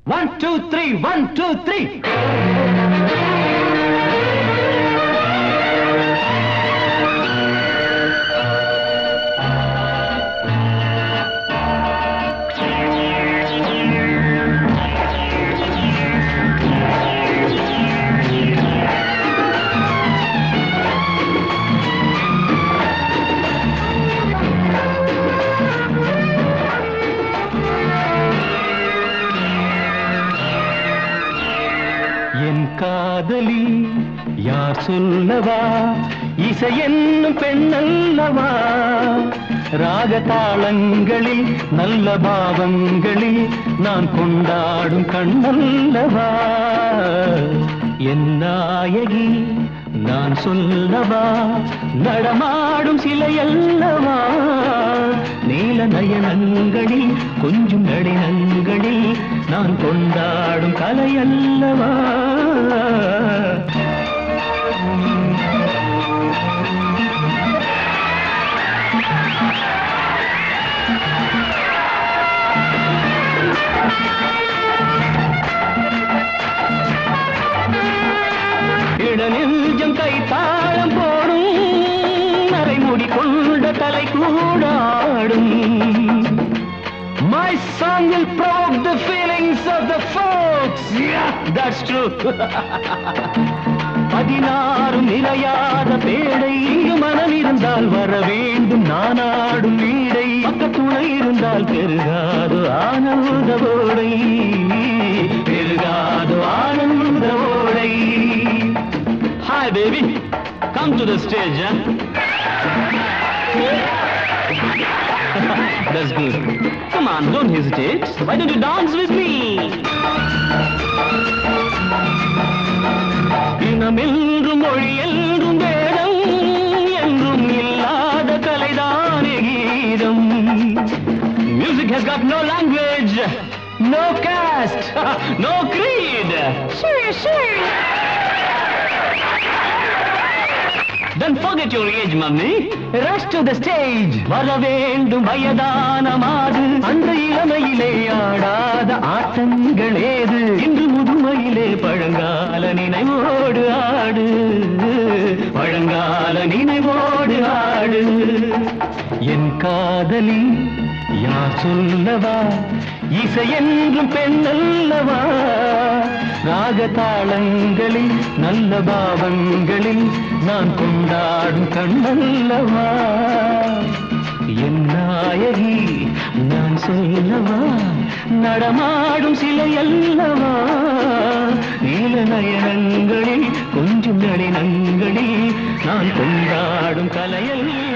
One two three one two three என் காதலி யார் சொல்லவா இசை என்னும் பெண்ணல்லவா ராகதாளங்களில் நல்ல பாவங்களில் நான் கொண்டாடும் கண்ணல்லவா என் நாயகி நான் சொல்லவா நடமாடும் சிலையல்லவா நீல நயனங்களில் கொஞ்சம் நடினங்களில் நான் கொண்டாடும் கலையல்லவா இடநெஞ்சம் கை தாளம் போடும் நரைமுடி கொண்ட தலை கூடாடும் My song will provoke the feelings of the folks. Yeah, that's true. பதினாறு நிலையாத பேடை இங்கு மனம் இருந்தால் வர வேண்டும் நானாடும் வீடை பக்கத்துணை இருந்தால் பெருகாது ஆனந்த ஓடை பெருகாது ஆனந்த ஓடை Hi baby, come to the stage, huh? That's good. Come on, don't hesitate. Why don't you dance with me? இனமென்றும் மொழி என்றும் வேதம் என்றும் இல்லாத கலைதானே கீதம் Music has got no language, no caste, no creed. Sure, sure. Then forget your age, mummy. Rush to the stage. வர வேண்டும் வயதான மாது அந்த இளமையிலே ஆடாத ஆட்டங்கள் ஏது இன்று முதுமையிலே பழங்கால நினைவோடு ஆடு பழங்கால நினைவோடு ஆடு என் காதலி யார் சொல்லவா இசை என்றும் பெண்ணல்லவா ராகதாளங்களில் நல்ல பாவங்களில் நான் கொண்டாடும் கண்ணல்லவா என் நாயகி நான் சொல்லவா நடமாடும் சிலை அல்லவா நீல நயனங்களில் கொஞ்சம் நளினங்களில் நான் கொண்டாடும் கலையல்ல